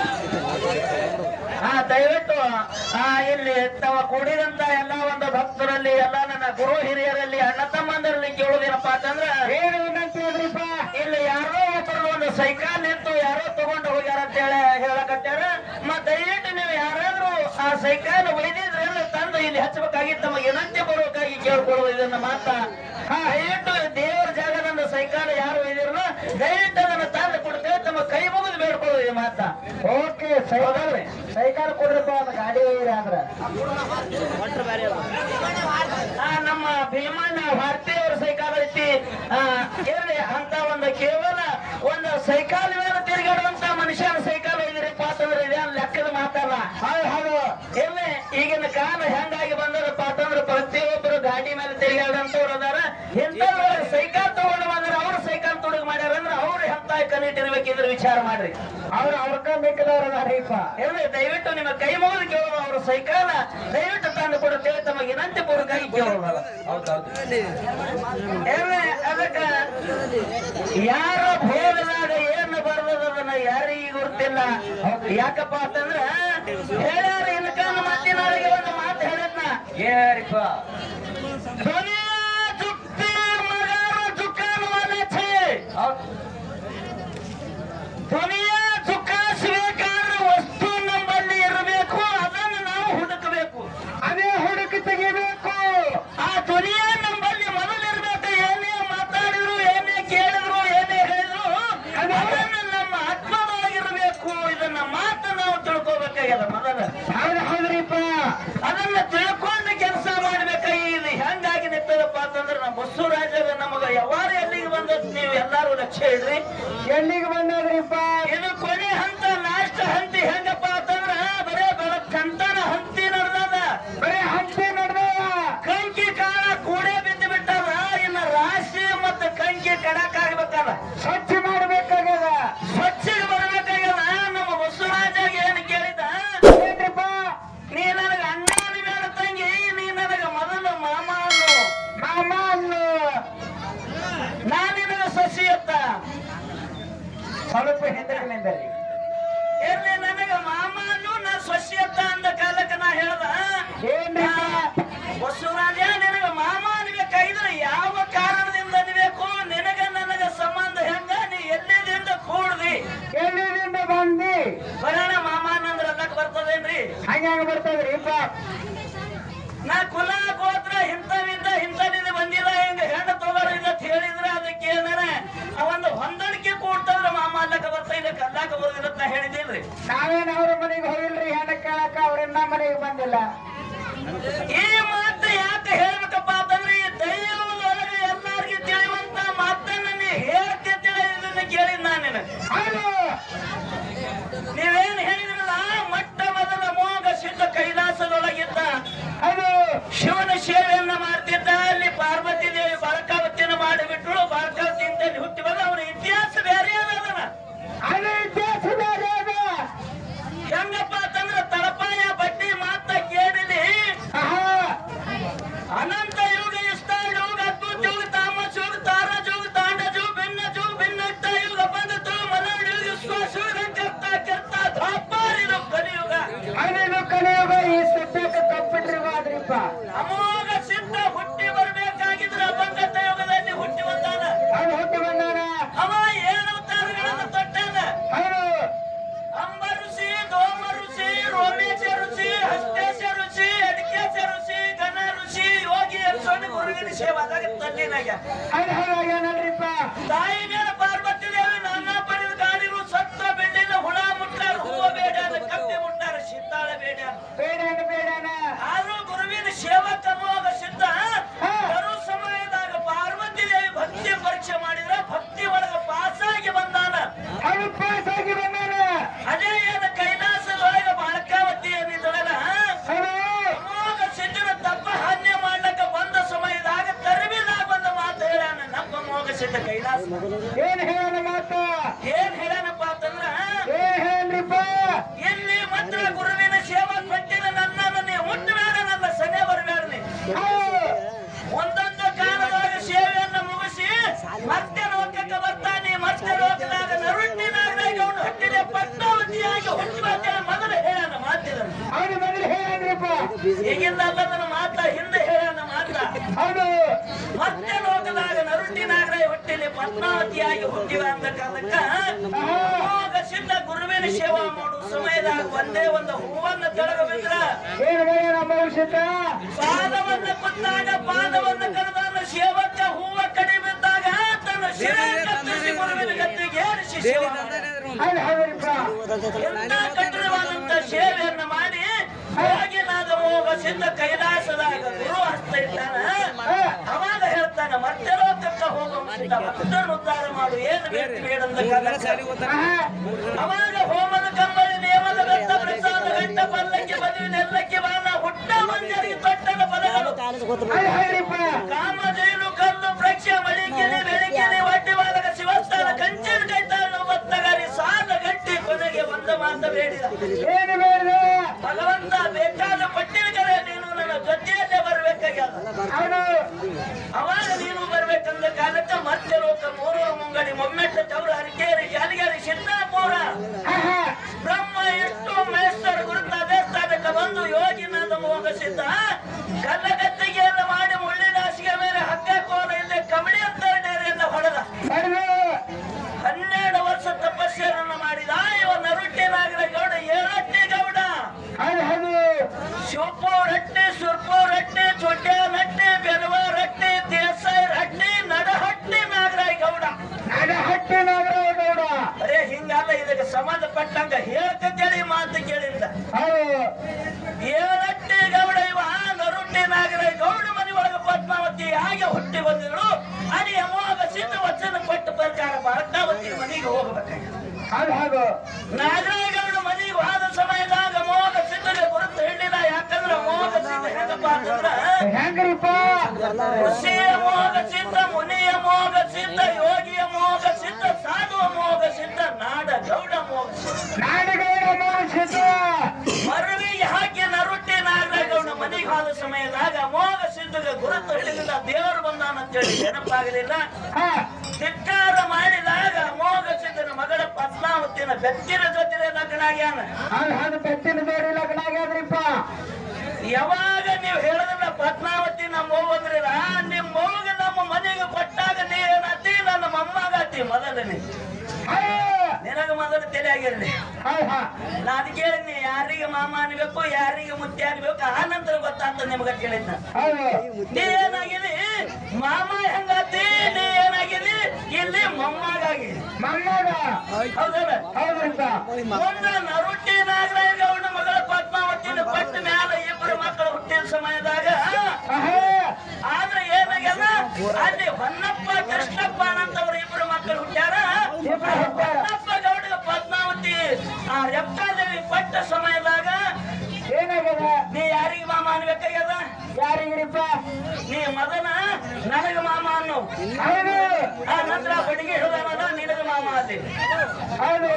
ಹಾ ದಯವಿಟ್ಟು ಆ ಇಲ್ಲಿ ತಾವ ಕೂಡಿದಂತ ಎಲ್ಲಾ ಒಂದು ಭಕ್ತರಲ್ಲಿ ಎಲ್ಲಾ ನನ್ನ ಗುರು ಹಿರಿಯರಲ್ಲಿ ಅಣ್ಣ ತಮ್ಮಂದರಲ್ಲಿ ಕೇಳುವುದೇನಪ್ಪ ಅಂತಂದ್ರ ಏನು ವಿನಂತಿ ಅದ್ರಿಪ್ಪ ಇಲ್ಲಿ ಯಾರೋ ಒಬ್ಬರು ಒಂದು ಸೈಕಲ್ ನಿಂತು ಯಾರೋ ತಗೊಂಡು ಹೋಗ್ಯಾರ ಅಂತ ಹೇಳಿ ಹೇಳಕತ್ತಾರ ಮತ್ ದಯವಿಟ್ಟು ನೀವು ಯಾರಾದ್ರೂ ಆ ಸೈಕಲ್ ಒಯ್ದಿದ್ರೆ ತಂದು ಇಲ್ಲಿ ಹಚ್ಚಬೇಕಾಗಿ ತಮಗೆ ವಿನಂತಿ ಬರಬೇಕಾಗಿ ಕೇಳ್ಕೊಳ್ಳುವುದು ಇದನ್ನ ಮಾತ ಹಾ ದಯವಿಟ್ಟು ದೇವರ ಜಾಗದಿಂದ ಸೈಕಲ್ ಯಾರು ಒಯ್ದಿರಲ್ಲ ದಯವಿಟ್ಟು ಅದನ್ನ ತಂದು ಕೊಡ್ತೇವೆ ತಮ್ಮ ಕೈ ಮುಗಿದು ಬೇಡ್ಕೊಳ್ಳೋದು ಈ ಮಾತ ಓಕೆ ಸೈಕಲ್ ಸೈಕಲ್ ಕೊಡ್ರಿಪ್ಪ ಒಂದು ಗಾಡಿ ಒಯ್ಯಿರಿ ಅಂದ್ರ ಆ, ನಮ್ಮ ಭೀಮಣ್ಣ ಭಾರತಿ ಅವ್ರ ಸೈಕಲ್ ಐತಿ ಆ, ಇರ್ಲಿ ಅಂತ ಒಂದು ಕೇವಲ ಒಂದು ಸೈಕಲ್ ಮೇಲೆ ತಿರುಗಾಡುವಂತ ಮನುಷ್ಯನ ಸೈಕಲ್ ಒಯ್ದಿರಪ್ಪ ಅಂತಂದ್ರೆ ಇದೇನು ಲೆಕ್ಕದ ಮಾತಲ್ಲ ಹೌದು ಹೌದು ಇರ್ಲಿ ಈಗಿನ ಕಾಲ ಹೆಂಗಾಗಿ ಬಂದದಪ್ಪ ಅಂತಂದ್ರೆ ಪ್ರತಿಯೊಬ್ಬರು ಗಾಡಿ ಮೇಲೆ ತಿರುಗಾಡುವಂತವ್ರು ಅದಾರ ಇಂಥವ್ರು ಸೈಕಲ್ ತಗೊಂಡು ಬಂದ್ರೆ ಅವ್ರ ಸೈಕಲ್ ತುಡುಗು ಮಾಡ್ಯಾರ ಅಂದ್ರೆ ಅವ್ರು ಎಂತ ಕಣ್ಣಿಟ್ಟಿರ್ಬೇಕಿದ್ರೆ ವಿಚಾರ ಮಾಡ್ರಿ ಅವ್ರು ಅವ್ರಕ ಮಿಕ್ಕದವ್ರ ಅದಾರಿಪ್ಪ ಇರ್ಲಿ ದಯವಿಟ್ಟು ನಿಮ್ಮ ಕೈ ಮುಗಿದು ಕೇಳೋದು ಅವ್ರ ಸೈಕಲ್ ದಯವಿಟ್ಟು ತಂದು ಕೊಡುತ್ತೇವೆ ತಮಗೆ ವಿನಂತಿ ಪೂರ್ವಕವಾಗಿ ಕೇಳೋದು ಇರ್ಲಿ ಅದಕ್ಕ ಯಾರ ಭೋಗದಾಗ ಏನು ಬರ್ತದನ್ನ ಯಾರಿಗೂ ಗೊತ್ತಿಲ್ಲ ಯಾಕಪ್ಪ ಅಂತಂದ್ರ ಹೇಳ್ಯಾರ ಇನ್ಕಾನ ಮಾತಿನೊಳಗೆ ಒಂದು ಮಾತು ಹೇಳಿದ್ನ ಏರಿಪ್ಪ ಧ್ವನಿಯ ಜುಕ್ತಿ ಮಗಾರ ಜುಕಾನ್ ವಾಲೆ ಛೇ ಧ್ವನಿಯ ಚುಕ್ಕಾಯಿಸಬೇಕಾದ್ರೆ ವಸ್ತು ನಮ್ಮಲ್ಲಿ ಇರಬೇಕು ಅದನ್ನು ನಾವು ಹುಡುಕಬೇಕು ಅದೇ ಹುಡುಕಿ ತೆಗಿಬೇಕು ಆ ಧ್ವನಿಯ ನಮ್ಮಲ್ಲಿ ಮೊದಲಿರ್ಬೇಕು ಏನೇ ಮಾತಾಡಿದ್ರು ಏನೇ ಕೇಳಿದ್ರು ಏನೇ ಹೇಳಿದ್ರು ಅದನ್ನು ನಮ್ಮ ಆತ್ಮದೊಳಗಿರಬೇಕು ಇದನ್ನ ಮಾತು ನಾವು ತಿಳ್ಕೊಬೇಕಾಗ್ಯದ ಮೊದಲ ಹೌದು ಹೌದ್ರಿಪ್ಪ ಅದನ್ನ ತಿಳ್ಕೊಂಡು ಕೆಲಸ ಮಾಡ್ಬೇಕಾಗಿ ಇದು ಹೆಂಗಾಗಿ ನಿಂತದಪ್ಪ ಅಂತಂದ್ರೆ ನಮ್ಮ ಬಸವರಾಜಗ ನಮಗ ಯಾವಾರ ಎಲ್ಲಿಗೆ ಬಂದದ್ ನೀವು ಎಲ್ಲಾರು ಲಕ್ಷ್ಯ ಇಡ್ರಿ ಎಲ್ಲಿಗೆ ಬಂದದ್ರಿಪ್ಪ ಇದು ಕೊನೆ ಹಂತ ಲಾಸ್ಟ್ ಹಂತಿ ಹೆಂಗಪ್ಪ ಅಂತಂದ್ರ ಬರೇ ಬೆಳಕಂತನ ಹಂತಿ ನಡೆದದ ಬರೀ ಹಂಚಿ ನಡೆದವ ಕಂಕಿ ಕಾಳ ಕೂಡೆ ಬಿದ್ದು ಬಿಟ್ಟದ ಇನ್ನ ರಾಶಿ ಮತ್ತು ಕಂಕಿ ಕಡಕ್ ಆಗ್ಬೇಕದ ಸ್ವಚ್ಛ ಮಾಡ್ಬೇಕಾಗ್ಯದ ಸ್ವಚ್ಛಗೆ ಬರ್ಬೇಕಾಗ್ಯದ ನಮ್ಮ ಬಸವರಾಜಾಗ ಏನ್ ಕೇಳಿದ ಏನ್ರಿಪ್ಪ ನೀ ನನಗ ಅಣ್ಣನ ಮೇಲೆ ತಂಗಿ ನೀ ನನಗ ಮೊದಲು ಮಾಮ ಅನ್ನು ಮಾಮ ಅನ್ನು ನಾ ನಿನಗ ಸಸಿ ಎತ್ತ ಸ್ವಲ್ಪ ಹಿಂದಕ್ಕೆ ನಿಂದರಿ ಎಲ್ಲಿ ನನಗ ಮಾಮ ಅನ್ನು ನಾ ಸಸಿ ಎತ್ತ ಅಂದ ಕಾಲಕ್ಕೆ ನಾ ಹೇಳ್ದ ಏನ್ರಿಪ್ಪ ಬಸವರಾಜ ನಿನಗ ಮಾಮ ಅನ್ಬೇಕಾಗಿದ್ರೆ ಯಾವ ಕಾರಣದಿಂದ ಅನ್ಬೇಕು ನಿನಗ ನನಗ ಸಂಬಂಧ ಹೆಂಗ ನೀ ಎಲ್ಲಿದಿಂದ ಕೂಡ್ದಿ ಎಲ್ಲಿದಿಂದ ಬಂದಿ ಬರೋಣ ಮಾಮ ಅನ್ನಂದ್ರ ಅನ್ನಕ್ ಬರ್ತದೇನ್ರಿ ಹಂಗ ಬರ್ತದ್ರಿಪ್ಪ ನಾ ಕುಲ ಗೋತ್ರ ಇಂಥವಿದ್ದ ಇಂಥವಿಂದ ಬಂದಿಲ್ಲ ಹೆಂಗ ಹೆಣ್ಣು ತಗೋರಿದ ಅಂತ ಹೇಳಿದ್ರೆ ಅದಕ್ಕೆ ಏನಾರ ಆ ಒಂದು ಹೊಂದಾಣಿಕೆ ಕೂಡ್ತಂದ್ರ ಮಾಮ ಅಲ್ಲಕ ಬರ್ತಾ ಇಲ್ಲ ಕಲ್ಲಾಕ ಬರೋದಿಲ್ಲ ಅಂತ ಹೇಳಿದಿಲ್ರಿ ನಾವೇನ್ ಅವ್ರ ಮನೆಗೆ ಹೋಗಿಲ್ರಿ ಹೆಣ್ಣ ಕೇಳಕ ಅವ್ರಿನ್ನ ಮನೆಗೆ ಬಂದಿಲ್ಲ ಈ ಮಾತು ಯಾಕೆ ಹೇಳ್ಬೇಕಪ್ಪ ಅಂತಂದ್ರೆ ಈ ದೈವದೊಳಗೆ ಎಲ್ಲಾರ್ಗಿ ತಿಳಿಯುವಂತ ಮಾತನ್ನ ನೀ ಹೇಳ್ತಿ ತಿಳಿಯೋದನ್ನ ಕೇಳಿದ್ ನಾನು ನಿನಗೆ ಹೌದು ನೀವೇನ್ ಹೇಳಿದ್ರಲ್ಲ ಮೊಟ್ಟ ಮೊದಲ ಮೋಗ ಸಿದ್ಧ ಕೈಲಾಸದೊಳಗಿದ್ದ ಹೌದು ಶಿವನ ಸೇವೆಯನ್ನ ಮಾಡ್ತಿದ್ದ ಅಲ್ಲಿ ಪಾರ್ವತಿ ದೇವಿ ಬಾಳಕಾವತಿನ ಮಾಡಿಬಿಟ್ರು ಬಾಳಕಾವತಿಯಿಂದ ಹುಟ್ಟಿ ಬಂದ ಅವನ ಇತಿಹಾಸ ಬೇರೆ ಅದನ್ನ ಅದು ಇತಿಹಾಸ ಬೇರೆ ಅದ ಹೆಂಗಪ್ಪ ಅಂತಂದ್ರ ತಳಪಾಯ ಬಡ್ಡಿ ಮಾತ ಕೇಳಿದಿ ಆಹಾ. ಅನಂತ ಯುಗ ಇಷ್ಟಾರ ಯುಗ ಅದ್ಭುತ ಯುಗ ತಾಮಸ ಯುಗ ತಾರಜ ಯುಗ ತಾಂಡಜ ಯುಗ ಭಿನ್ನಜ ಯುಗ ಭಿನ್ನಟ್ಟ ಯುಗ ಬಂದತು ಮಲಡ ಯುಗ ವಿಶ್ವಾಸ ಯುಗ ಕರ್ತ ಕರ್ತ ಧಾಪಾರಿದು ಕಲಿಯುಗ ಅದೇನು ಕಲಿಯುಗ ಈ ಸತ್ಯಕ್ಕೆ ತಪ್ಪಿಟ್ಟಿರುವಾದ್ರಿಪ್ಪ ಅಮೋಘ ಸಿದ್ಧ ಹುಟ್ಟಿ ಬರ್ಬೇಕಾಗಿದ್ರೆ ಬಂಗತ ಯುಗದಲ್ಲಿ ಹುಟ್ಟಿ ಬಂದಾನ ಅದು ಹುಟ್ಟಿ ಬಂದಾನ ಅವ ಏಳು ಅವತಾರಗಳನ್ನು ತೊಟ್ಟಾನ ಹೌದು ಅಂಬ ಋಷಿ ದೋಮ ಋಷಿ ರೋಮೇಶ ಋಷಿ ಹಸ್ತೇಶ ಋಷಿ ಅಡಿಕೇಶ ಋಷಿ ಗಣ ಋಷಿ ಯೋಗಿ ಅನ್ಸೋಣ ಗುರುವಿನ ಸೇವಾದಾಗ ತಲ್ಲಿನಾಗ ಅದು ಹೌದಾಗ್ಯಾನಲ್ರಿಪ್ಪ ತಾಯಿ ಮೇಲೆ ಪಾರ್ವತಿ ದೇವಿ ನಾನಾ ಪಡೆದ ಗಾಡಿರು ಸತ್ತ ಬೆಳ್ಳಿನ ಹುಳ ಮುಟ್ಟಾರ ಹೂವ ಬೇಡ ಕಪ್ಪಿ ಮುಟ್ಟಾರ ಸಿದ್ದಾಳ ಬೇಡ ಬೇಡಾನ ಬೇಡಾನ ಆದ್ರೂ ಗುರುವಿನ ಸೇವಾ ಕರ್ಮವಾಗ ಸಿದ್ಧ ಹಾ. ಬರೋ ಸಮಯದಾಗ ಪಾರ್ವತಿ ದೇವಿ ಭಕ್ತಿ ಪರೀಕ್ಷೆ ಮಾಡಿದ್ರ ಭಕ್ತಿ ಒಳಗ ಪಾಸಾಗಿ ಬಂದಾನ ಅದು ಪಾಸಾಗಿ ಬಂದಾನ ಅದೇ ಏನ ಕೈಲಾಸದೊಳಗ ಬಾಳಕಾವತಿ ಏನಿದ್ದಳಲ್ಲ ಹೌದು ಅಮೋಘ ಸಿದ್ಧನ ತಪ್ಪ ಹನ್ನೆ ಮಾಡ್ಲಕ್ಕ ಬಂದ ಸಮಯದಾಗ ತರಬಿದಾಗ ಬಂದ ಮಾತು ಹೇಳ್ಯಾನ ನಮ್ಮ ಮೋಗ ಸಿದ್ಧ ಕೈಲಾಸ ಏನ್ ಹೇಳೋಣ ಮಾತ ಏನ್ ಹೇಳ್ಯಾನಪ್ಪ ಅಂತಂದ್ರ ಏನ್ ಹೇಳ್ರಿಪ್ಪ ಇಲ್ಲಿ ಮಾತ್ರ ಗುರುವಿನ ಸೇವಾ ಕೊಟ್ಟಿನ ನನ್ನನ್ನು ನೀ ಮುಟ್ಟಬೇಡ ನನ್ನ ಸನೆ ಬರಬೇಡ ನೀ ಹೌದು ಒಂದೊಂದು ಕಾಲದೊಳಗೆ ಸೇವೆಯನ್ನ ಮುಗಿಸಿ ಮತ್ತೆ ಲೋಕಕ್ಕೆ ಬರ್ತಾನೆ ಮತ್ತೆ ಲೋಕದಾಗ ನರುಟ್ಟಿನಾಗ ಅವನು ಹಟ್ಟಿದೆ ಪದ್ಮಾವತಿ ಪದ್ಮಾವತಿಯಾಗಿ ಹುಟ್ಟಿ ಬಂದ ಮೊದಲು ಹೇಳೋಣ ಮಾತಿದನು ಹೌದು ಮೊದಲು ಹೇಳ್ರಿಪ್ಪ ಈಗಿಂದ ಅಲ್ಲದನ್ನ ಮಾತ ಹಿಂದೆ ಹೇಳೋಣ ಮಾತ ಹೌದು ಮತ್ತೆ ಲೋಕದಾಗ ನರುಟಿ ನಾಗರಾಯ ಹುಟ್ಟಿಲಿ ಪದ್ಮಾವತಿಯಾಗಿ ಹುಟ್ಟಿವ ಅಂದ ಕಾಲಕ್ಕ ಹೋಗ ಸಿದ್ಧ ಗುರುವಿನ ಸೇವಾ ಮಾಡು ಸಮಯದಾಗ ಒಂದೇ ಒಂದು ಹೂವನ್ನ ತೆಳಗ ಬಿದ್ರ ಏನು ಬೇಡ ನಮ್ಮ ಔಷಧ ಪಾದವನ್ನ ಕುತ್ತಾಗ ಪಾದವನ್ನ ಕರೆದಾನ ಸೇವಕ ಹೂವ ಕಡಿ ಬಿದ್ದಾಗ ತನ್ನ ಶಿರ ಕತ್ತರಿಸಿ ಗುರುವಿನ ಗತ್ತಿಗೆ ಏರಿಸಿ ಸೇವಾ ಮಾಡಿದ. ಹೌದು ಹೌದ್ರಿಪ್ಪ ಎಂತ ಕಠಿಣವಾದಂತ ಸೇವೆಯನ್ನ ಮಾಡಿ ಹೋಗಿ ನಾದ ಹೋಗ ಸಿದ್ಧ ಕೈಲಾಸದಾಗ ಗುರು ಹಸ್ತ ಇಟ್ಟಾನ ಅವಾಗ ಹೇಳ್ತಾನ ಮತ್ತೆ ಲೋಕಕ್ಕ ಹೋಗೋ ಸಿದ್ಧ ಭಕ್ತರನ್ನು ಉದ್ಧಾರ ಮಾಡು ಏನು ಬೇಕು ಬೇಡಂದ ಕಾಲಕ್ಕ ಅವಾಗ ಹೋಮದ ಕಂಬಳಿ ನೇಮದ ಬೆತ್ತ ಪ್ರಸಾದ ಗಂಟ ಪಲ್ಲಕ್ಕಿ ಮದುವೆ ನೆಲ್ಲಕ್ಕೆ ಬಾಣ ಹುಟ್ಟ ಮಂಜರಿಗೆ ತೊಟ್ಟನ ಪದಗಳು ಹೌದು ಹೌದ್ರಿಪ್ಪ ಕಾಮಧೇನು ಕಲ್ಲು ವೃಕ್ಷ ಮಳಿಕೆನೆ ಬೆಳಿಕೆನೆ ಒಡ್ಡಿ ಬಾಲಕ ಶಿವಸ್ಥಾನ ಕಂಚಿನ ಕೈತಾಳು ಮತ್ತಗಾರಿ ಸಾಲ ಗಟ್ಟಿ ಕೊನೆಗೆ ಒಂದ ಮಾತ ಬೇಡಿದ ಏನು ಬೇಡ ಭಗವಂತ ಬೇಕಾದ ಕೊಟ್ಟಿರ್ತಾರೆ ನೀನು ನನ್ನ ಜೊತೆಯಲ್ಲೇ ಬರ್ಬೇಕಾಗ್ಯದ ಹೌದು ಅವಾಗ ನೀನು ಬರ್ಬೇಕಂದ ಕಾಲಕ್ಕ ಮತ್ತೆ ಲೋಕ ಮೂರೂರು ಮುಂಗಡಿ ಮೊಮ್ಮೆಟ್ಟ ಚೌರ ಹರಿಕೇರಿ ಜಾಲಿಗಾರಿ ಸಿದ್ದಾಪುರ ಹಾ ಹಾ ಬ್ರಹ್ಮ ಎಷ್ಟು ಮೇಸ್ತರ ಗುರುತ ದೇವಸ್ಥಾನಕ್ಕೆ ಬಂದು ಯೋಗಿನಾದ ಮೋಗ ಸಿದ್ಧ ಕಲ್ಲಗತ್ತಿಗೆಯನ್ನು ಮಾಡಿ ಮುಳ್ಳಿನ ಹಾಸಿಗೆ ಮೇಲೆ ಹಗ್ಗ ಕೋಲ ಇಲ್ಲೇ ಕಮಡಿ ಅಂತ ಡೇರೆಯಿಂದ ಹೊಡೆದ ಹೌದು ಹನ್ನೆರಡು ವರ್ಷ ತಪಸ್ಸೆಯನ್ನು ಮಾಡಿದ ಇವ ನರುಟ್ಟಿ ನಾಗರಗೌಡ ಏಳಟ್ಟಿ ಗೌಡ ಹೌದು ಹೌದು ಶಿವಪುರ ಹಟ್ಟಿ ಸುರ್ಪುರ ಹಟ್ಟಿ ಚೊಟ್ಯಾನ ಹಟ್ಟಿ ಬೆಲವಾರ ಹಟ್ಟಿ ದೇಸಾಯಿ ಹಟ್ಟಿ ನಡಹಟ್ಟಿ ನಾಗರಾಯ ಗೌಡ ನಾಡ ಹಟ್ಟಿ ನಾಗರಾವ ಗೌಡ ಅರೇ ಹಿಂಗಲ್ಲ ಇದಕ್ಕೆ ಸಂಬಂಧಪಟ್ಟಂಗ ಹೇಳ್ಕಂತೇಳಿ ಮಾತು ಕೇಳಿದ್ದ ಹೌದು ಏಳಟ್ಟಿ ಗೌಡ ಇವ ನರುಟ್ಟಿ ನಾಗರಾಯ ಗೌಡ ಮನೆ ಒಳಗ ಪದ್ಮಾವತಿ ಹಾಗೆ ಹುಟ್ಟಿ ಬಂದಿದ್ರು ಅಲ್ಲಿ ಅಮೋಘ ಸಿದ್ಧ ವಚನ ಕೊಟ್ಟ ಪ್ರಕಾರ ಬಾಳಕಾವತಿ ಮನೆಗೆ ಹೋಗ್ಬೇಕಾಗಿತ್ತು ಹೌದು ಹೌದು ನಾಗರಾಯ ಗೌಡ ಮನೆಗೆ ಹೋದ ಸಮಯದಾಗ ಅಮೋಘ ಸಿದ್ಧಗೆ ಗುರುತು ಹೇಳಿಲ್ಲ ಯಾಕಂದ್ರೆ ಅಮೋಘ ಸಿದ್ಧ ಹೆಂಗಪ್ಪ ಅಂತಂದ್ರ ಹೆಂಗ್ರಿಪ್ಪ ಋಷಿ ಅಮೋಘ ಸಿದ್ಧ ಮುನಿ ಅಮೋಘ ಸಿದ್ಧ ಯೋಗಿ ಅಮೋಘ ಸಿದ್ಧ ಸಾಧು ಅಮೋಘ ಸಿದ್ಧ ನಾಡ ಗೌಡ ಅಮೋಘ ಸಿದ್ಧ ನಾಡಗೌಡ ಮೌಷಧ ಮರವಿಗೆ ಹಾಕಿ ನರುಟ್ಟಿ ನಾಗರಾಜಗೌಡ ಮನೆಗೆ ಹೋದ ಸಮಯದಾಗ ಅಮೋಘ ಸಿದ್ಧಗೆ ಗುರುತು ಹಿಡಿದಿಲ್ಲ ದೇವರು ಬಂದಾನ ಅಂತೇಳಿ ನೆನಪಾಗಲಿಲ್ಲ ಹಾ ಧಿಕ್ಕಾರ ಮಾಡಿದಾಗ ಅಮೋಘ ಸಿದ್ಧನ ಮಗಳ ಪದ್ಮಾವತಿನ ಬೆತ್ತಿನ ಜೊತೆ ಲಗ್ನ ಆಗ್ಯಾನ ಹೌದು ಹೌದು ಬೆತ್ತಿನ ಜೋಡಿ ಲಗ್ನ ಆಗ್ಯಾದ್ರಿಪ್ಪ ಯಾವಾಗ ನೀವು ಹೇಳಿದ್ರ ಪದ್ಮಾವತಿ ನಮ್ಮ ಅವ್ವ ಅಂದ್ರಲ್ಲ ನಿಮ್ಮ ಮಗ ನಮ್ಮ ಮನೆಗೆ ಕೊಟ್ಟಾಗ ನೀ ಏನಾತಿ ನನ್ನ ಮೊಮ್ಮಗಾತಿ ಮೊದಲನೇ ಹೌದು ನಿನಗ ಮೊದಲು ತಲೆ ಆಗಿರ್ಲಿ ಹೌದು ಹಾ ನಾ ಅದಕ್ಕೆ ಹೇಳಿದ್ನಿ ಯಾರಿಗೆ ಮಾಮ ಅನ್ಬೇಕು ಯಾರಿಗೆ ಮುತ್ತಿ ಅನ್ಬೇಕು ಆ ನಂತರ ಗೊತ್ತಾಗ್ತದೆ ನಿಮ್ಗೆ ಕೇಳಿದ್ನ ಹೌದು ನೀ ಏನಾಗಿದಿ ಮಾಮ ಹೆಂಗಾತಿ ನೀ ಏನಾಗಿದಿ ಇಲ್ಲಿ ಮೊಮ್ಮಗಾಗಿ ಮಣ್ಣಾಗ ಹೌದಲ್ಲ ಹೌದ್ರಿಪ್ಪ ಮುಂದ ನರುಟ್ಟಿ ನಾಗರಾಯ ಗೌಡ ಮಗಳ ಪದ್ಮಾವತಿನ ಪಟ್ಟ ಮ್ಯಾಲ ಇಬ್ಬರು ಮಕ್ಕಳು ಹುಟ್ಟಿದ ಸಮಯದಾಗ ಆಹಾ ಆದ್ರೆ ಏನಾಗ್ಯದ ಅಲ್ಲಿ ಹೊನ್ನಪ್ಪ ಕೃಷ್ಣಪ್ಪ ಅನ್ನಂತವ್ರು ಇಬ್ರು ಮಕ್ಕಳು ಹುಟ್ಟ್ಯಾರ ಇಬ್ರು ಹುಟ್ಟ್ಯಾರ. ಹೊನ್ನಪ್ಪ ಗೌಡ ಪದ್ಮಾವತಿ ಆ ರೆಪ್ಕಾದೇವಿ ಪಟ್ಟ ಸಮಯದಾಗ ಏನಾಗ್ಯದ ನೀ ಯಾರಿಗೆ ಮಾಮ ಅನ್ಬೇಕಾಗ್ಯದ ಯಾರಿಗ್ರಿಪ್ಪ ನೀ ಮದನ ನನಗ ಮಾಮ ಅನ್ನು ಹೌದು ಆ ನಂತರ ಬಡಿಗೆ ಹಿಡಿದವನ ನಿನಗ ಮಾಮ ಅದಿ ಹೌದು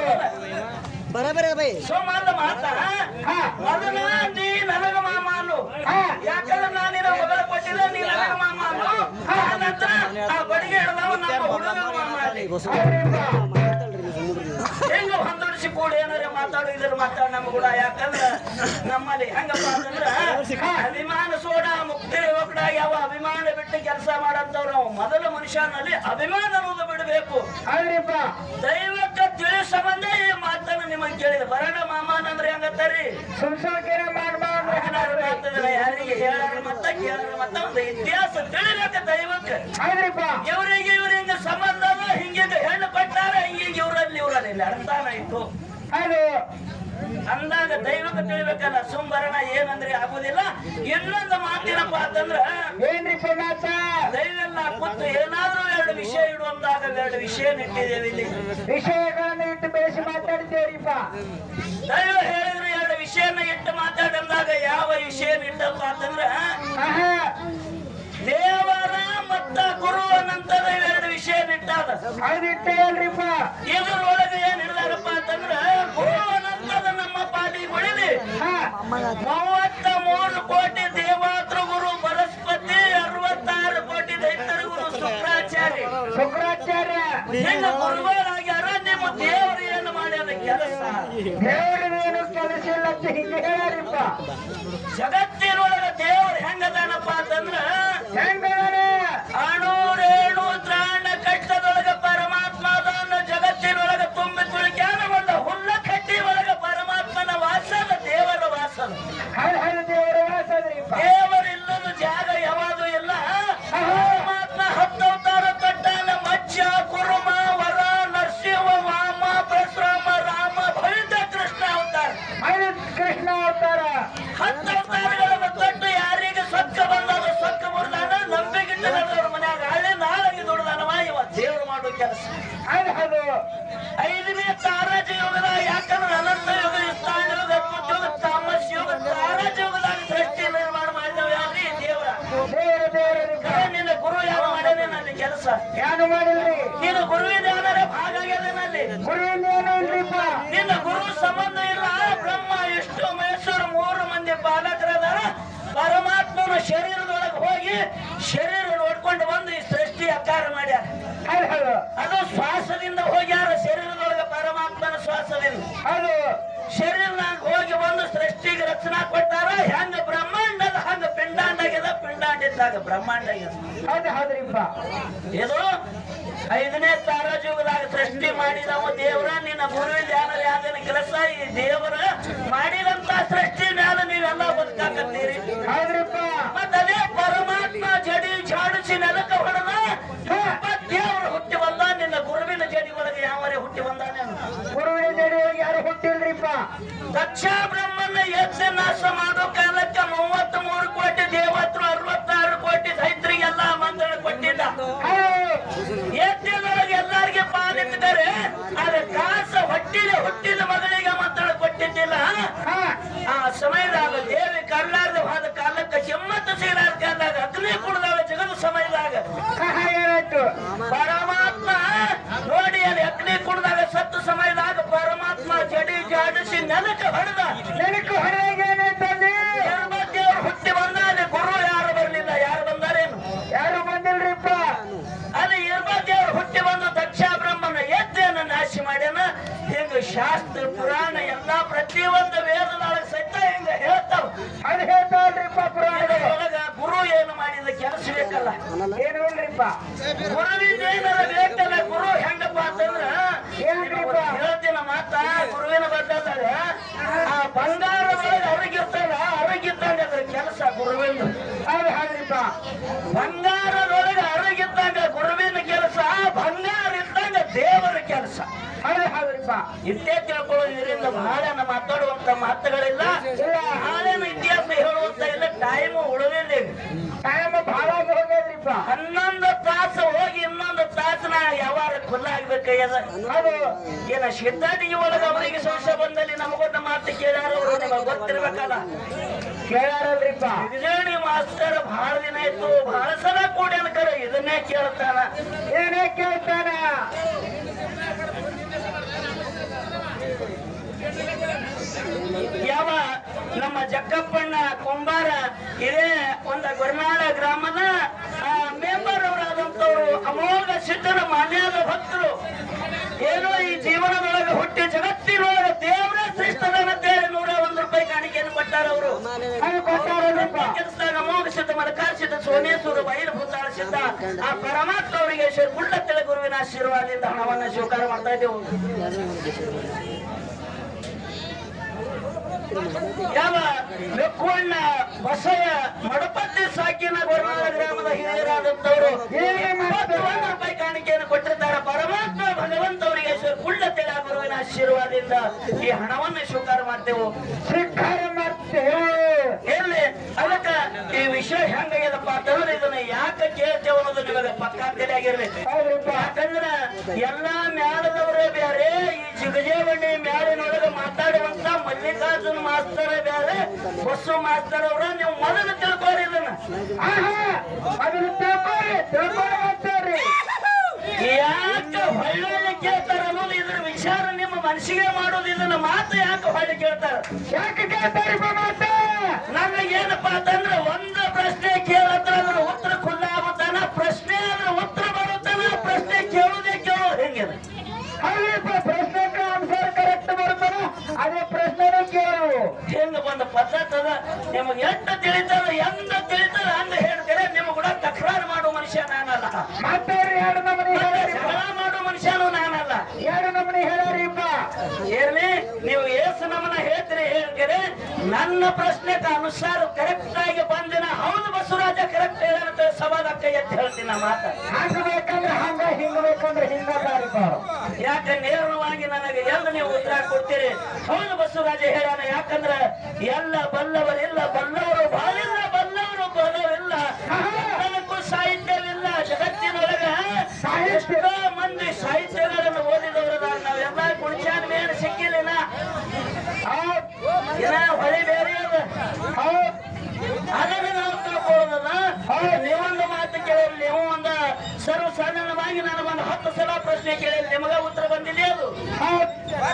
ಬರಬರ ಬೈ ಸೋಮಲ್ಲ ಮಾತ ಹಾ ಮದನ ನೀ ನನಗ ಮಾಮ ಅನ್ನು ಹಾ ಯಾಕಂದ್ರೆ ನಾನು ನಿನ್ನ ಮಗಳ ಕೊಟ್ಟಿಲ್ಲ ನೀ ನನಗ ಮಾಮ ಅನ್ನು ಆ ನಂತರ ಆ ಬಡಿಗೆ ಹಿಡಿದವ ನಮ್ಮ ಹುಡುಗನ ಮಾಮ ಅದಿ ಹೌದ್ರಿಪ್ಪ ಹೆಂಗ ಹೊಂದಡಿಸಿ ಕೂಡ ಏನಾರ ಮಾತಾಡು ಇದ್ರ ಮಾತಾಡ ನಮ್ಮ ಕೂಡ ಯಾಕಂದ್ರ ನಮ್ಮಲ್ಲಿ ಹೆಂಗಪ್ಪ ಅಂತಂದ್ರ ಅಭಿಮಾನ ಸೋಡ ಮುಕ್ತಿ ಒಕ್ಕಡ ಯಾವ ಅಭಿಮಾನ ಬಿಟ್ಟು ಕೆಲಸ ಮಾಡಂತವ್ರು ನಾವು ಮೊದಲ ಮನುಷ್ಯನಲ್ಲಿ ಅಭಿಮಾನ ಅನ್ನೋದು ಬಿಡಬೇಕು ಹೌದ್ರಿಪ್ಪ ದೈವಕ್ಕೆ ತಿಳಿ ಸಂಬಂಧ ಈ ಮಾತನ್ನ ನಿಮಗೆ ಕೇಳಿದ ಬರಣ ಮಾಮನ್ ಅಂದ್ರೆ ಹೆಂಗತ್ತಾರಿ ಸುಮ್ ಸುಮ್ಕಿನ ಮಾಡ್ಬಾರ್ದು ಏನಾದ್ರು ಮಾತಂದ್ರೆ ಯಾರಿಗೆ ಹೇಳಾರ ಮತ್ತ ಕೇಳಾರ ಮತ್ತ ಒಂದು ಇತಿಹಾಸ ತಿಳಿಬೇಕು ದೈವಕ್ಕೆ ಹೌದ್ರಿಪ್ಪ ಇವರಿಗೆ ಇವ್ರಿಗೆ ಸಂಬಂಧ ಅಲ್ಲ ಹಿಂಗೆ ಹೆಣ್ಣು ಕೊಟ್ಟಾರ ಹಿಂಗೆ ಇವರಲ್ಲಿ ಇವರಲ್ಲಿ ಅರ್ಥಾನ ಇತ್ತು ಹೌದು ಅಂದಾಗ ದೈವಕ್ಕೆ ತಿಳಿಬೇಕಲ್ಲ ಸುಂಬರಣ ಏನಂದ್ರೆ ಆಗುದಿಲ್ಲ ಇನ್ನೊಂದು ಮಾತೇನಪ್ಪ ಅಂತಂದ್ರ ಏನ್ರಿಪ್ಪ ಮಾತ ದೈವೆಲ್ಲ ಕೂತು ಏನಾದ್ರೂ ಎರಡು ವಿಷಯ ಇಡುವಂದಾಗ ಎರಡು ವಿಷಯ ಇಟ್ಟಿದ್ದೇವೆ ಇಲ್ಲಿ ವಿಷಯಗಳನ್ನು ಇಟ್ಟು ಬೆಳೆಸಿ ಮಾತಾಡ್ತೇವ್ರಿಪ್ಪ ದೈವ ಹೇಳಿದ್ರು ಎರಡು ವಿಷಯನ ಇಟ್ಟು ಮಾತಾಡಂದಾಗ ಯಾವ ವಿಷಯ ಇಟ್ಟಪ್ಪ ಅಂತಂದ್ರ ಆಹಾ ದೇವರ ಮತ್ತ ಗುರು ಅನ್ನಂತದ ಎರಡು ವಿಷಯ ಇಟ್ಟಾದ ಹೌದು ಇಟ್ಟೆ ಅಲ್ರಿಪ್ಪ ಇದ್ರೊಳಗೆ ಏನ್ ಹಿಡ್ದಾರಪ್ಪ ಅಂತಂದ್ರ ಗುರು ಅನ್ನಂತದ ನಮ್ಮ ಪಾಲಿಗೆ ಉಳಿಲಿ ಹಾ ಮೂವತ್ತ ಮೂರು ಕೋಟಿ ದೇವಾತ್ರ ಗುರು ಬೃಹಸ್ಪತಿ ಅರವತ್ತಾರು ಕೋಟಿ ದೈತ್ಯರ ಗುರು ಶುಕ್ರಾಚಾರ್ಯ ಶುಕ್ರಾಚಾರ್ಯ ಹಿಂಗ ಗುರುಗಳಾಗ್ಯಾರ ನಿಮ್ಮ ದೇವರು ಏನು ಮಾಡ್ಯಾರ ಕೆಲಸ ದೇವರದೇನು ಕೆಲಸ ಇಲ್ಲ ಅಂತ ಹಿಂಗೆ ಹೇಳ್ಯಾರಿಪ್ಪ ಜಗತ್ತಿನೊಳಗ ದೇವ್ರು ಹೆಂಗದಾನಪ್ಪ ಅಂತಂದ್ರ ಹೆಂಗದಾನೆ ಅಣು ರೇಣು ತ್ರಾಣ ಕಷ್ಟದೊಳಗ ಪರಮಾತ್ಮ ಅದಾನ ಜಗತ್ತಿನೊಳಗ ತುಂಬಿ ತುಳಿಕ್ಯಾನ ಒಂದು ಹುಲ್ಲ ಕಟ್ಟಿ ಒಳಗ ಪರಮಾತ್ಮನ ವಾಸದ ದೇವರ ವಾಸದ ಹೌದು ಹೌದು ದೇವರ ವಾಸದ್ರಿಪ್ಪ ದೇವರಿಲ್ಲದ ಜಾಗ ಯಾವುದು ಇಲ್ಲ ಪರಮಾತ್ಮ ಹತ್ತವತಾರ ತೊಟ್ಟಾನ ಮಚ್ಚ ಕುರುಮ ವರ ನರಸಿಂಹ ವಾಮ ಪರಶುರಾಮ ರಾಮ ಭವಿತ ಕೃಷ್ಣ ಅವತಾರ ಹೌದು ಕೃಷ್ಣ ಅವತಾರ ಹತ್ತು ಅವತಾರಗಳನ್ನು ತೊಟ್ಟು ಯಾರಿಗೆ ಸೊಕ್ಕ ಬಂದದ ಸೊಕ್ಕ ಮುರಿದಾನ ನಂಬಿಕೆ ನಡೆದವ್ರ ಮನ್ಯಾಗ ಹಳ್ಳಿ ನಾಳೆಗೆ ದುಡ್ದಾನವ ಇವ ದೇವ್ರು ಮಾಡೋ ಕೆಲಸ ಹೌದು ಹೌದು ಐದನೇ ತಾರಾಜ ಯುಗದ ಯಾಕಂದ್ರೆ ಅನಂತ ಯುಗ ಇಸ್ತಾನ ಯುಗ ಅದ್ಭುತ ಯುಗ ತಾಮಸ್ ಯುಗ ತಾರಾಜ ಯುಗದಾಗ ಸೃಷ್ಟಿ ನಿರ್ಮಾಣ ಮಾಡಿದವ ಯಾವ್ರಿ ದೇವರ ದೇವರ ದೇವರಿಪ್ಪ ಕರೆ ನಿನ್ನ ಗುರು ಯಾವ ಮಾಡ್ಯಾನೆ ನನ್ನ ಕೆಲಸ ಏನು ಮಾಡಿಲ್ರಿ ನೀನು ಗುರುವಿನ ಯಾವ್ದಾರ ಭಾಗ ಆಗ್ಯದ ನಲ್ಲಿ ಗುರುವಿನ ಏನು ಇಲ್ರಿಪ್ಪ ನಿನ್ನ ಗುರು ಸಂಬಂಧ ಇಲ್ಲ ಬ್ರಹ್ಮ ವಿಷ್ಣು ಮಹೇಶ್ವರ ಮೂರು ಮಂದಿ ಬಾಲಕರದಾರ ಪರಮಾತ್ಮನ ಶರೀರದೊಳಗೆ ಹೋಗಿ ಶರೀರ ನೋಡ್ಕೊಂಡು ಬಂದು ಈ ಸೃಷ್ಟಿ ಆಕಾರ ಮಾಡ್ಯಾರ ಹೌದು ಹೌದು ಅದು ಶ್ವಾಸದಿಂದ ಹೋಗ್ಯಾರ ಶರೀರದೊಳಗೆ ಪರಮಾತ್ಮನ ಶ್ವಾಸದಿಂದ ಹೌದು ಶರೀರನಾಗ ಹೋಗಿ ಬಂದು ಸೃಷ್ಟಿಗೆ ರಚನಾ ಕೊಟ್ಟಾರ ಹೆಂಗ ಬ್ರಹ್ಮಾಂಡದ ಹಂಗ ಪಿಂಡಾಂಡ ಆಗ್ಯದ ಪಿಂಡಾಂಡ ಇದ್ದಾಗ ಬ್ರಹ್ಮಾಂಡ ಆಗ್ಯದ ಹೌದು ಹೌದ್ರಿಪ್ಪ ಇದು ಐದನೇ ತಾರಾಜುಗದಾಗ ಸೃಷ್ಟಿ ಮಾಡಿದವ ದೇವರ ನಿನ್ನ ಗುರುವಿನ ಧ್ಯಾನ ಯಾವ್ದನ ಕೆಲಸ ಈ ದೇವರ ಮಾಡಿದಂತ ಸೃಷ್ಟಿ ಮ್ಯಾಲ ನೀವೆಲ್ಲ ಬದುಕಾಕತ್ತೀರಿ ಹೌದ್ರಿಪ್ಪ ಮತ್ತ ಅದೇ ಪರಮಾತ್ಮ ಜಡಿ ಜಾಡಿಸಿ ನೆಲಕ್ಕ ಹೊಡೆದ ದೇವರು ಹುಟ್ಟಿ ಬಂದ ನಿನ್ನ ಗುರುವಿನ ಜಡಿ ಒಳಗೆ ಯಾವರೇ ಹುಟ್ಟಿ ಬಂದಾನೆ ಗುರುವಿನ ಜಡಿಯೊಳಗೆ ಯಾರು ಹುಟ್ಟಿಲ್ರಿಪ್ಪ ದಕ್ಷ ಬ್ರಹ್ಮನ ಯಜ್ಞ ನಾಶ ಮಾಡೋ ಕಾಲಕ್ಕೆ ಮೂವತ್ತ್ ಮೂರು ಕೋಟಿ ದೇವತರು ಅರವತ್ತಾರು ಕೋಟಿ ದೈತ್ರಿಗೆಲ್ಲ ಮಂಗಳ ಕೊಟ್ಟಿದ್ದ ಹೌದು ಯಜ್ಞದೊಳಗೆ ಎಲ್ಲರಿಗೆ ಪಾಲಿಟ್ಟಿದ್ದಾರೆ ಆದ್ರೆ ಕಾಸ ಹೊಟ್ಟಿಲೆ ಹುಟ್ಟಿದ ಮಗಳಿಗೆ ಮಂತ್ರ ಕೊಟ್ಟಿದ್ದಿಲ್ಲ ಹಾ ಆ ಸಮಯದಾಗ ದೇವಿ ಕರ್ಲಾರ್ದ ಹೋದ ಕಾಲಕ್ಕೆ ಕೆಮ್ಮತ್ತ ಸೀರಾದ ಕಾಲದಾಗ ಅಗ್ನಿ ಕುಡ್ದಾಳ ಜಗದ ಸಮಯದಾಗ ಹಾ, ಹಾ, ಏನಾಯ್ತು ಪರಮಾತ್ಮ ನೋಡಿ ಅಲ್ಲಿ ಅಗ್ನಿ ಕುಡ್ದಾಗ ಸತ್ತು ಸಮಯದಾಗ ಪರಮಾತ್ಮ ಜಡಿ ಜಾಡಿಸಿ ನೆಲಕ್ಕೆ ಹೊಡೆದ ನೆನಕು ಹೊಡೆಯಾಗ ಏನಾಯ್ತಲ್ಲಿ ದೇವರು ಹುಟ್ಟಿ ಬಂದ ಅಲ್ಲಿ ಗುರು ಯಾರು ಬರಲಿಲ್ಲ ಯಾರು ಬಂದಾರೇನು ಯಾರು ಬಂದಿಲ್ರಿಪ್ಪ ಅಲ್ಲಿ ದೇವರು ಹುಟ್ಟಿ ಬಂದು ದಕ್ಷ ಬ್ರಹ್ಮನ ಎದ್ದೆಯನ್ನು ನಾಶ ಮಾಡ್ಯಾನ ಹಿಂಗ ಶಾಸ್ತ್ರ ಪುರಾಣ ಎಲ್ಲಾ ಪ್ರತಿಯೊಂದು ವೇದದೊಳಗೆ ಸಹಿತ ಹಿಂಗ ಹೇಳ್ತಾವ ಅದು ಹೇಳ್ತಾವಲ್ರಿಪ್ಪ ಪುರಾಣಗಳು ಒಳಗ ಗುರು ಏನು ಮಾಡಿದ ಕೆಲಸ ಬೇಕಲ್ಲ ಏನು ಇಲ್ರಿಪ್ಪ ಗುರುವಿನ ಏನಾರ ಬೇಕಲ್ಲ ಗುರು ಹೆಂಗಪ್ಪ ಅಂತಂದ್ರ ಏನ್ರಿಪ್ಪ? ಹೇಳ್ತೀನ ಮಾತ ಗುರುವಿನ ಬದ್ದಾಗ ಆ ಬಂಗಾರದೊಳಗೆ ಅರಗಿರ್ತಾರ ಅರಗಿದ್ದಂಗ ಅದ್ರ ಕೆಲಸ ಗುರುವಿನ ಹೌದು ಹೌದ್ರಿಪ್ಪ ಬಂಗಾರದೊಳಗೆ ಅರಗಿದ್ದಂಗ ಗುರುವಿನ ಕೆಲಸ ಬಂಗಾರ ಇದ್ದಂಗ ದೇವರ ಕೆಲಸ ಹೌದು ಹೌದ್ರಿಪ್ಪ ಇಷ್ಟೇ ತಿಳ್ಕೊಳ್ಳೋದು ಇದರಿಂದ ಬಹಳ ಮಾತಾಡುವಂತ ಮಾತುಗಳಿಲ್ಲ ಇಲ್ಲ. ಹಾಳೇನ ಇತಿಹಾಸ ಹೇಳುವಂತ ಇಲ್ಲ ಟೈಮ್ ಉಳಿದಿಲ್ಲ ಈಗ. ಟೈಮ್ ಬಹಳ ಹೋಗ್ಯದ್ರಿಪ್ಪ ಹನ್ನೊಂದು ತಾಸು ಹೋಗಿ ಇನ್ನೊಂದು ತಾಸು ನಾ ಯಾವಾರ ಖುಲ್ಲ ಆಗ್ಬೇಕಾಗ್ಯದ ಹೌದು ಏನ ಸಿದ್ಧಾಟಿಗೆ ಒಳಗ ಅವರಿಗೆ ಸಂಶಯ ಬಂದಲ್ಲಿ ನಮಗೊಂದು ಮಾತು ಕೇಳ್ಯಾರ ಅವ್ರು ನಿಮಗೆ ಗೊತ್ತಿರ್ಬೇಕಲ್ಲ ಕೇಳಾರಲ್ರಿಪ್ಪ ವಿಜಯಣಿ ಮಾಸ್ತರ್ ಬಹಳ ದಿನ ಆಯ್ತು ಬಹಳ ಸಲ ಕೂಡಿ ಅನ್ಕರ ಇದನ್ನೇ ಕೇಳ್ತಾನ ಏನೇ ಕೇಳ್ತಾನ ಯಾವ ನಮ್ಮ ಜಕ್ಕಪ್ಪಣ್ಣ ಕೊಂಬಾರ ಇದೇ ಒಂದು ಗುರುನಾಳ ಗ್ರಾಮದ ಮೆಂಬರ್ ಅವರಾದಂತವ್ರು ಅಮೋಘ ಸಿದ್ಧರ ಮಾನ್ಯದ ಭಕ್ತರು ಏನೋ ಈ ಜೀವನದೊಳಗೆ ಹುಟ್ಟಿ ಜಗತ್ತಿನೊಳಗೆ ದೇವರ ಶ್ರೇಷ್ಠದನ ಅಂತೇಳಿ ನೂರ ಒಂದು ರೂಪಾಯಿ ಕಾಣಿಕೆಯನ್ನು ಕೊಟ್ಟಾರ ಅವರು ಅದು ಕೊಟ್ಟಾರಲ್ರಿಪ್ಪ ಕೆಲಸದಾಗ ಅಮೋಘ ಸಿದ್ಧ ಮಲಕಾರ ಸಿದ್ಧ ಸೋಮೇಶ್ವರ ಬೈರ ಭೂತಾಳ ಸಿದ್ಧ ಆ ಪರಮಾತ್ಮ ಅವರಿಗೆ ಶ್ರೀ ಗುಳ್ಳತ್ತಳ ಗುರುವಿನ ಆಶೀರ್ವಾದದಿಂದ ಹಣವನ್ನು ಸ್ವೀಕಾರ ಮಾಡ್ತಾ ಇದ್ದೆವು ಯಾವ ಲಕ್ಕುವಣ್ಣ ಬಸಯ್ಯ ಮಡಪತ್ತಿ ಸಾಕಿನ ಗೊರನಾಳ ಗ್ರಾಮದ ಹಿರಿಯರಾದಂತವರು ಹೇಗೆ ಮಾಡ್ತಾರೆ? ಇಪ್ಪತ್ತು ರೂಪಾಯಿ ಕಾಣಿಕೆಯನ್ನು ಕೊಟ್ಟಿದ್ದಾರೆ ಪರಮಾತ್ಮ ಭಗವಂತವರಿಗೆ ಕುಳ್ಳತೆಳ ಗುರುವಿನ ಆಶೀರ್ವಾದದಿಂದ ಈ ಹಣವನ್ನು ಸ್ವೀಕಾರ ಮಾಡ್ತೇವೆ ಸ್ವೀಕಾರ ಮಾಡ್ತೇವೆ ಎಲ್ಲಿ ಅದಕ್ಕ ಈ ವಿಷಯ ಹೆಂಗಾಗ್ಯದಪ್ಪ ಅಂತಂದ್ರೆ ಇದನ್ನ ಯಾಕೆ ಕೇಳ್ತೇವೆ ಅನ್ನೋದು ನಿಮಗೆ ಪಕ್ಕಾ ತಲೆಯಾಗಿರ್ಬೇಕು ಹೌದ್ರಿಪ್ಪ ಯಾಕಂದ್ರ ಎಲ್ಲಾ ಮ್ಯಾಲದವರೇ ಬೇರೆ ಈ ಜಿಗಜೇವಣ್ಣಿ ಮ್ಯಾಲಿನೊಳಗೆ ಮಾತಾಡುವಂತ ಮಲ್ಲಿಕಾರ್ಜುನ ಮಾಸ್ತರ ಬೇರೆ ಬಸ್ಸು ಮಾಸ್ತರ್ ಅವ್ರ ನೀವು ಮೊದಲು ತಿಳ್ಕೊರಿ ಇದನ್ನ ಆಹಾ ಅದನ್ನ ತಿಳ್ಕೊರಿ ತಿಳ್ಕೊಂಡು ಮಾಡ್ತೇವ್ರಿ ಯಾಕೆ ಹೊಳ್ಳಿ ಕೇಳ್ತಾರ ಅನ್ನೋದು ಇದ್ರ ವಿಚಾರ ನಿಮ್ಮ ಮನಸ್ಸಿಗೆ ಮಾಡೋದು ಇದನ್ನ ಮಾತು ಯಾಕೆ ಹೊಳ್ಳಿ ಕೇಳ್ತಾರ ಯಾಕೆ ಕೇಳ್ತಾರಿಪ್ಪ ಮಾತ ನಮ್ಗೆ ಏನಪ್ಪಾ ಅಂತಂದ್ರೆ ಒಂದು ಪ್ರಶ್ನೆ ಕೇಳತ್ರ ಅದ್ರ ಉತ್ತರ ಖುಲ್ಲ ಆಗುತ್ತಾನ ಪ್ರಶ್ನೆ ಅದ್ರ ಉತ್ತರ ಬರುತ್ತಾನ ಪ್ರಶ್ನೆ ಕೇಳುದೇ ಕೇಳೋದು ಹೆಂಗಿದೆ ಹೌದ್ರಿಪ್ಪ ಪ್ರಶ್ನೆಗೆ ಆನ್ಸರ್ ಕರೆಕ್ಟ್ ನಿಮಗೆ ಎಷ್ಟು ತಿಳಿತದ ಎಂದ ತಿಳಿತದ ಅಂದ ಹೇಳ್ತಾರೆ ನಿಮ್ ಕೂಡ ತಕರಾರು ಮಾಡುವ ಮನುಷ್ಯ ನಾನಲ್ಲ ಮತ್ತವ್ರು ಎರಡು ನಮನಿ ಹೇಳ್ಯಾರಿಪ್ಪ ಜಗಳ ಮಾಡುವ ಮನುಷ್ಯನು ನಾನಲ್ಲ ಎರಡು ನಮನಿ ಹೇಳ್ಯಾರಿಪ್ಪ ಇರ್ಲಿ ನೀವು ಏಸು ನಮ್ಮನ್ನ ಹೇಳ್ತೀರಿ ಹೇಳ್ತೀರಿ ನನ್ನ ಪ್ರಶ್ನೆಗೆ ಅನುಸಾರ ಕರೆಕ್ಟ್ ಆಗಿ ಬಂದಿನ ಹೌದು ಬಸವರಾಜ ಕರೆಕ್ಟ್ ಹೇಳಂತ ಸವಾದ ಕೈ ಎತ್ತಿ ಹೇಳ್ತೀನಿ ನಾ ಮಾತ ಹಂಗ ಬೇಕಂದ್ರೆ ಹಂಗ ಹಿಂಗ ಬೇಕಂದ್ರೆ ಹಿಂಗ ಅದಾರಿಪ್ಪ ಅವ್ರು. ಯಾಕೆ ನೇರವಾಗಿ ನನಗೆ ಎಲ್ಲ ನೀವು ಉತ್ತರ ಕೊಡ್ತೀರಿ ಹೌದು ಬಸವರಾಜ ಹೇಳೋಣ ಯಾಕಂದ್ರೆ ಎಲ್ಲ ಬಲ್ಲವರಿಲ್ಲ ಬಲ್ಲವರು ಬಾಳಿಲ್ಲ ಬಲ್ಲವರು ಬಲವಿಲ್ಲ ಎಲ್ಲದಕ್ಕೂ ಸಾಹಿತ್ಯವಿಲ್ಲ ಜಗತ್ತಿನೊಳಗ ಎಷ್ಟೋ ಮಂದಿ ಸಾಹಿತ್ಯಗಳನ್ನು ಓದಿದವರು ನಾವೆಲ್ಲ ಕುಣಿಚಾನ ಮೇಲೆ ಸಿಕ್ಕಿಲ್ಲ ಹೌದ್, ಇನ್ನ ಹೊಳಿ ಬೇರೆ ಅದ ಹೌದ್, ಅದನ್ನು ನಾವು ತಿಳ್ಕೊಳ್ಳೋದನ್ನ ನೀವೊಂದು ಮಾತು ಕೇಳಿ ನೀವು ಒಂದು ಸರ್ವ ಸಾಧಾರಣವಾಗಿ ನಾನು ಒಂದು ಹತ್ತು ಸಲ ಪ್ರಶ್ನೆ ಕೇಳಿ ನಿಮಗ ಉತ್ತರ ಬಂದಿದೆ ಅದು ಹೌದ್.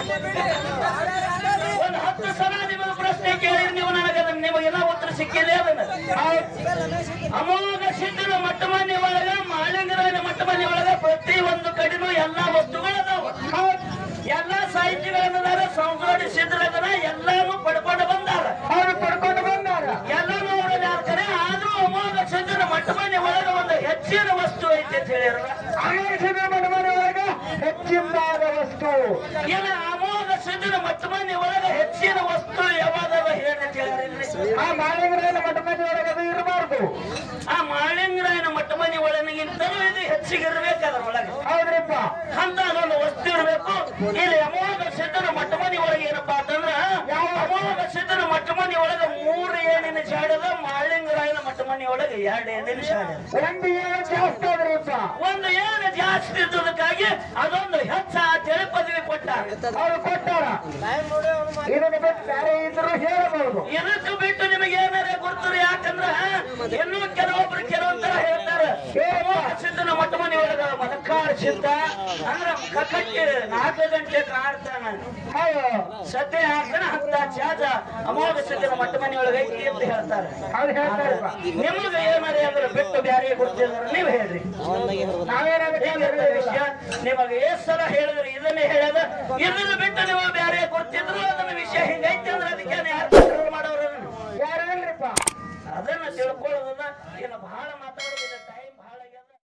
ಒಂದು ಹತ್ತು ಸಲ ನಿಮಗೆ ಪ್ರಶ್ನೆ ಕೇಳಿ ನೀವು ನನಗೆ ಅದನ್ನ ನಿಮಗೆಲ್ಲ ಉತ್ತರ ಸಿಕ್ಕಿದೆ ಅದನ್ನ ಹೌದ್. ಅಮೋಘ ಸಿದ್ಧನ ಮಟ್ಟ ಮನೆ ಒಳಗ ಮಾಳಿಂಗರಾಯನ ಮಟ್ಟ ಮನೆ ಒಳಗ ಪ್ರತಿ ಒಂದು ಕಡೆನೂ ಎಲ್ಲಾ ವಸ್ತುಗಳು ಅದಾವ ಹೌದ್. ಎಲ್ಲಾ ಸಾಹಿತ್ಯಗಳನ್ನದಾರ ಸಂಸ್ಕೃತಿ ಸಿದ್ಧರದನ ಎಲ್ಲಾನು ಪಡ್ಕೊಂಡು ಬಂದಾರ ಅವ್ರು ಪಡ್ಕೊಂಡು ಬಂದಾರ ಎಲ್ಲರೂ ಅವರಲ್ಲಿ ಆಗ್ತಾರೆ ಆದ್ರೂ ಅಮೋಘ ಸಿದ್ಧನ ಮಟ್ಟ ಮನೆ ಒಳಗ ಒಂದು ಹೆಚ್ಚಿನ ವಸ್ತು ಐತೆ ಅಂತ ಹೇಳಿರಲ್ಲ ಆಕರ್ಷಣ ಮನೆ ಒಳಗ ಹೆಚ್ಚಿಂದಾದ ವಸ್ತು ಇಲ್ಲ ಅಮೋಘ ಸಿದ್ಧನ ಮಟ್ಟ ಮನೆ ಒಳಗ ಹೆಚ್ಚಿನ ವಸ್ತು ಯಾವಾಗವ ಹೇಳಿ ಅಂತ ಹೇಳಿದ್ರಿ ಆ ಮಾಳಿಂಗರಾಯನ ಮಠ ಮನೆ ಒಳಗ ಅದು ಇರಬಾರ್ದು ಆ ಮಾಳಿಂಗರಾಯನ ಮಟ್ಟ ಮನೆ ಒಳಗಿಂತಲೂ ಇದು ಹೆಚ್ಚಿಗೆ ಇರ್ಬೇಕು ಅದ್ರ ಒಳಗೆ ಹೌದ್ರಿಪ್ಪ ಅಂತ ಅದೊಂದು ವಸ್ತು ಇರಬೇಕು ಇಲ್ಲಿ ಅಮೋಘ ಸಿದ್ಧನ ಮಟ್ಟ ಮನೆ ಒಳಗೆ ಏನಪ್ಪಾ ಅಂತಂದ್ರ ಯಾವ ಅಮೋಘ ಸಿದ್ಧನ ಮಟ್ಟ ಮನೆ ಒಳಗೆ ಮೂರು ಏಣಿನ ಶಾಡದ ಮಾಳಿಂಗರಾಯನ ಮಟ್ಟ ಮನೆ ಒಳಗೆ ಎರಡು ಏಣಿನ ಶಾಡದ ಒಂದು ಏನು ಜಾಸ್ತಿ ಅದ್ರಿಪ್ಪ ಒಂದು ಏನು ಜಾಸ್ತಿ ಇದ್ದದಕ್ಕಾಗಿ ಅದೊಂದು ಹೆಚ್ಚ ಅಂತೇಳಿ ಪದವಿ ಕೊಟ್ಟಾರ ಅವ್ರು ಕೊಟ್ಟಾರ ಇದನ್ನ ಬಿಟ್ಟು ಬೇರೆ ಇದ್ರು ಹೇಳಬಹುದು ಇದಕ್ಕೆ ಬಿಟ್ಟು ನಿಮಗೆ ಏನಾರ ಗುರ್ತದೆ ಯಾಕಂದ್ರ ಇನ್ನೂ ಕೆಲವೊಬ್ರು ಕೆಲವೊಂಥರ ಹೇಳ್ತಾರೆ ಅಮೋಘ ಸಿದ್ಧನ ಮಟ್ಟ ಮನೆ ಒಳಗ ಮದಕಾರ ಸಿದ್ಧ ಅಂದ್ರ ಕಕ್ಕಟ್ಟಿ ನಾಲ್ಕು ಗಂಟೆ ಕಾಡ್ತಾನ ಹೌದು ಸದ್ಯ ಹಾಕಣ ಹತ್ತ ಚಾದ ಅಮೋಘ ಸಿದ್ಧನ ಮಟ್ಟ ಮನೆ ಒಳಗೆ ಐತಿ ಅಂತ ಹೇಳ್ತಾರೆ ಅವ್ರು ಹೇಳ್ತಾರಪ್ಪ ನಿಮಗೆ ಏನಾರ ಅಂದ್ರೆ ಬಿಟ್ಟು ಬ್ಯಾರೆ ಗೊತ್ತಿದ್ರೆ ನೀವು ಹೇಳ್ರಿ ನಾವೇನಾದ್ರೆ ಹೇಗಿರ್ತದೆ ವಿಷಯ ನಿಮಗೆ ಎಷ್ಟ್ ಸಲ ಹೇಳಿದ್ರೆ ಇದನ್ನೇ ಹೇಳದ ಇದನ್ನ ಬಿಟ್ಟು ನೀವು ಬ್ಯಾರೆ ಗೊತ್ತಿದ್ರು ಅದನ್ನ ವಿಷಯ ಹಿಂಗೈತಿ ಅಂದ್ರೆ ಅದಕ್ಕೆ ಯಾರು ಕಂಟ್ರೋಲ್ ಮಾಡೋರು ಯಾರು ಇಲ್ರಿಪ್ಪ ಅದನ್ನ ತಿಳ್ಕೊಳ್ಳೋದನ್ನ ಇನ್ನು ಬಹಳ ಮಾತಾಡೋದಿಲ್ಲ